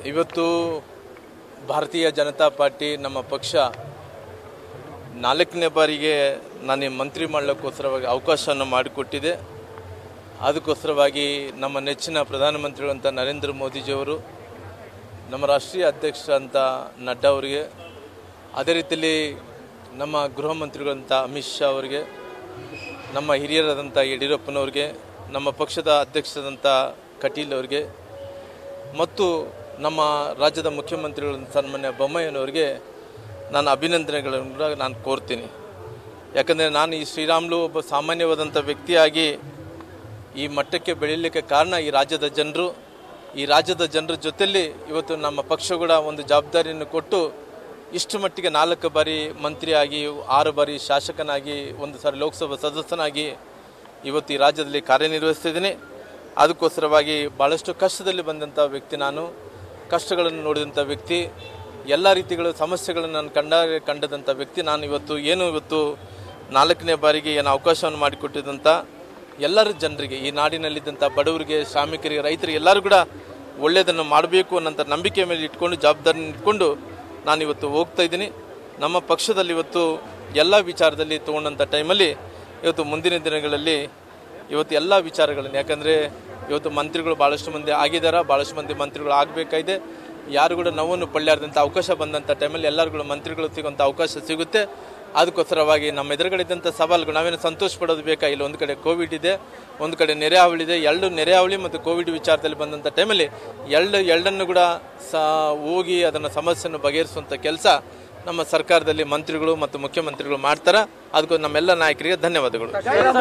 ಇವತ್ತು ಭಾರತೀಯ ಜನತಾ ಪಾರ್ಟಿ ನಮ್ಮ ಪಕ್ಷ ನಾಲ್ಕನೇ ಬಾರಿಗೆ ನಾನು ಈ ಮಂತ್ರಿ ಮಾಡಲಿಕ್ಕೋಸ್ಕರವಾಗಿ ಅವಕಾಶವನ್ನು ಮಾಡಿಕೊಟ್ಟಿದೆ ಅದಕ್ಕೋಸ್ಕರವಾಗಿ ನಮ್ಮ ನೆಚ್ಚಿನ ಪ್ರಧಾನಮಂತ್ರಿಗಳಂತ ನರೇಂದ್ರ ಮೋದಿಜಿಯವರು ನಮ್ಮ ರಾಷ್ಟ್ರೀಯ ಅಧ್ಯಕ್ಷ ಅಂತ ನಡ್ಡಾ ಅವರಿಗೆ ಅದೇ ರೀತಿಯಲ್ಲಿ ನಮ್ಮ ಗೃಹ ಮಂತ್ರಿಗಳಂತ ಅಮಿತ್ ಶಾ ಅವರಿಗೆ ನಮ್ಮ ಹಿರಿಯರಾದಂಥ ಯಡಿಯೂರಪ್ಪನವ್ರಿಗೆ ನಮ್ಮ ಪಕ್ಷದ ಅಧ್ಯಕ್ಷರಾದಂಥ ಕಟೀಲ್ ಅವರಿಗೆ ಮತ್ತು ನಮ್ಮ ರಾಜ್ಯದ ಮುಖ್ಯಮಂತ್ರಿಗಳಂತ ಸನ್ಮಾನ್ಯ ಬೊಮ್ಮಾಯಿಯನವರಿಗೆ ನಾನು ಅಭಿನಂದನೆಗಳನ್ನು ಕೂಡ ನಾನು ಕೋರ್ತೀನಿ ಯಾಕಂದರೆ ನಾನು ಈ ಶ್ರೀರಾಮ್ಲು ಒಬ್ಬ ಸಾಮಾನ್ಯವಾದಂಥ ವ್ಯಕ್ತಿಯಾಗಿ ಈ ಮಟ್ಟಕ್ಕೆ ಬೆಳೀಲಿಕ್ಕೆ ಕಾರಣ ಈ ರಾಜ್ಯದ ಜನರು ಈ ರಾಜ್ಯದ ಜನರ ಜೊತೆಯಲ್ಲಿ ಇವತ್ತು ನಮ್ಮ ಪಕ್ಷ ಕೂಡ ಒಂದು ಜವಾಬ್ದಾರಿಯನ್ನು ಕೊಟ್ಟು ಇಷ್ಟು ಮಟ್ಟಿಗೆ ನಾಲ್ಕು ಬಾರಿ ಮಂತ್ರಿಯಾಗಿ ಆರು ಬಾರಿ ಶಾಸಕನಾಗಿ ಒಂದು ಸಾರಿ ಲೋಕಸಭಾ ಸದಸ್ಯನಾಗಿ ಇವತ್ತು ಈ ರಾಜ್ಯದಲ್ಲಿ ಕಾರ್ಯನಿರ್ವಹಿಸ್ತಿದ್ದೀನಿ ಅದಕ್ಕೋಸ್ಕರವಾಗಿ ಭಾಳಷ್ಟು ಕಷ್ಟದಲ್ಲಿ ಬಂದಂಥ ವ್ಯಕ್ತಿ ನಾನು ಕಷ್ಟಗಳನ್ನು ನೋಡಿದಂಥ ವ್ಯಕ್ತಿ ಎಲ್ಲ ರೀತಿಗಳ ಸಮಸ್ಯೆಗಳನ್ನು ನಾನು ಕಂಡ ಕಂಡದಂಥ ವ್ಯಕ್ತಿ ನಾನು ಇವತ್ತು ಏನು ಇವತ್ತು ನಾಲ್ಕನೇ ಬಾರಿಗೆ ಏನು ಅವಕಾಶವನ್ನು ಮಾಡಿಕೊಟ್ಟಿದ್ದಂಥ ಎಲ್ಲರ ಜನರಿಗೆ ಈ ನಾಡಿನಲ್ಲಿದ್ದಂಥ ಬಡವರಿಗೆ ಶ್ರಾಮಿಕರಿಗೆ ರೈತರಿಗೆ ಎಲ್ಲರೂ ಕೂಡ ಒಳ್ಳೆಯದನ್ನು ಮಾಡಬೇಕು ಅನ್ನೋಂಥ ನಂಬಿಕೆ ಮೇಲೆ ಇಟ್ಕೊಂಡು ಜವಾಬ್ದಾರಿ ಇಟ್ಕೊಂಡು ನಾನು ಇವತ್ತು ಹೋಗ್ತಾ ಇದ್ದೀನಿ ನಮ್ಮ ಪಕ್ಷದಲ್ಲಿ ಇವತ್ತು ಎಲ್ಲ ವಿಚಾರದಲ್ಲಿ ತೊಗೊಂಡಂಥ ಟೈಮಲ್ಲಿ ಇವತ್ತು ಮುಂದಿನ ದಿನಗಳಲ್ಲಿ ಇವತ್ತು ಎಲ್ಲ ವಿಚಾರಗಳನ್ನು ಯಾಕಂದರೆ ಇವತ್ತು ಮಂತ್ರಿಗಳು ಭಾಳಷ್ಟು ಮಂದಿ ಆಗಿದ್ದಾರೆ ಭಾಳಷ್ಟು ಮಂದಿ ಮಂತ್ರಿಗಳು ಆಗಬೇಕಾಗಿದೆ ಯಾರು ಕೂಡ ನೋವನ್ನು ಪಳ್ಳ್ಯಾರ್ದಂಥ ಅವಕಾಶ ಬಂದಂಥ ಟೈಮಲ್ಲಿ ಎಲ್ಲರೂ ಕೂಡ ಮಂತ್ರಿಗಳು ಸಿಗುವಂಥ ಅವಕಾಶ ಸಿಗುತ್ತೆ ಅದಕ್ಕೋಸ್ಕರವಾಗಿ ನಮ್ಮ ಎದುರುಗಡೆ ಇದ್ದಂಥ ಸವಾಲುಗಳು ನಾವೇನು ಸಂತೋಷ ಪಡೋದು ಬೇಕಾ ಇಲ್ಲ ಒಂದು ಕಡೆ ಕೋವಿಡ್ ಇದೆ ಒಂದು ಕಡೆ ನೆರೆ ಹಾವಳಿ ಇದೆ ಎರಡು ನೆರೆ ಹಾವಳಿ ಮತ್ತು ಕೋವಿಡ್ ವಿಚಾರದಲ್ಲಿ ಬಂದಂಥ ಟೈಮಲ್ಲಿ ಎರಡು ಎರಡನ್ನು ಕೂಡ ಸಾ ಹೋಗಿ ಅದನ್ನು ಸಮಸ್ಯೆಯನ್ನು ಬಗೆಹರಿಸುವಂಥ ಕೆಲಸ ನಮ್ಮ ಸರ್ಕಾರದಲ್ಲಿ ಮಂತ್ರಿಗಳು ಮತ್ತು ಮುಖ್ಯಮಂತ್ರಿಗಳು ಮಾಡ್ತಾರೆ ಅದಕ್ಕೂ ನಮ್ಮೆಲ್ಲ ನಾಯಕರಿಗೆ ಧನ್ಯವಾದಗಳು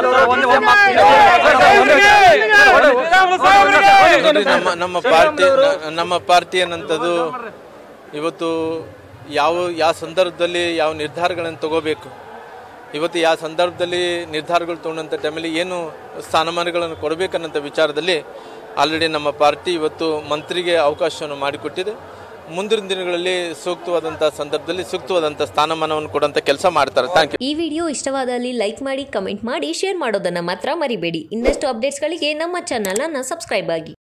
ನೋಡ್ರಿ, ನಮ್ಮ ನಮ್ಮ ಪಾರ್ಟಿ ನ- ನಮ್ಮ ಪಾರ್ಟಿ ಅನ್ನಂಥದ್ದು ಇವತ್ತು ಯಾವ ಯಾವ ಸಂದರ್ಭದಲ್ಲಿ ಯಾವ ನಿರ್ಧಾರಗಳನ್ನು ತಗೋಬೇಕು ಇವತ್ತು ಯಾವ ಸಂದರ್ಭದಲ್ಲಿ ನಿರ್ಧಾರಗಳು ತೊಗೊಂಡಂಥ ಟೈಮಲ್ಲಿ ಏನು ಸ್ಥಾನಮಾನಗಳನ್ನು ಕೊಡಬೇಕನ್ನಂಥ ವಿಚಾರದಲ್ಲಿ ಆಲ್ರೆಡಿ ನಮ್ಮ ಪಾರ್ಟಿ ಇವತ್ತು ಮಂತ್ರಿಗೆ ಅವಕಾಶವನ್ನು ಮಾಡಿಕೊಟ್ಟಿದೆ ಮುಂದಿನ ದಿನಗಳಲ್ಲಿ ಸೂಕ್ತವಾದಂಥ ಸಂದರ್ಭದಲ್ಲಿ ಸೂಕ್ತವಾದಂಥ ಸ್ಥಾನಮಾನವನ್ನು ಕೊಡುವಂಥ ಕೆಲಸ ಮಾಡ್ತಾರೆ ಥ್ಯಾಂಕ್ ಯು ಈ ವಿಡಿಯೋ ಇಷ್ಟವಾದಲ್ಲಿ ಲೈಕ್ ಮಾಡಿ ಕಮೆಂಟ್ ಮಾಡಿ ಶೇರ್ ಮಾಡೋದನ್ನ ಮಾತ್ರ ಮರಿಬೇಡಿ ಇನ್ನಷ್ಟು ಅಪ್ಡೇಟ್ಸ್ಗಳಿಗೆ ನಮ್ಮ ಚಾನಲನ್ನು ಸಬ್ಸ್ಕ್ರೈಬ್ ಆಗಿ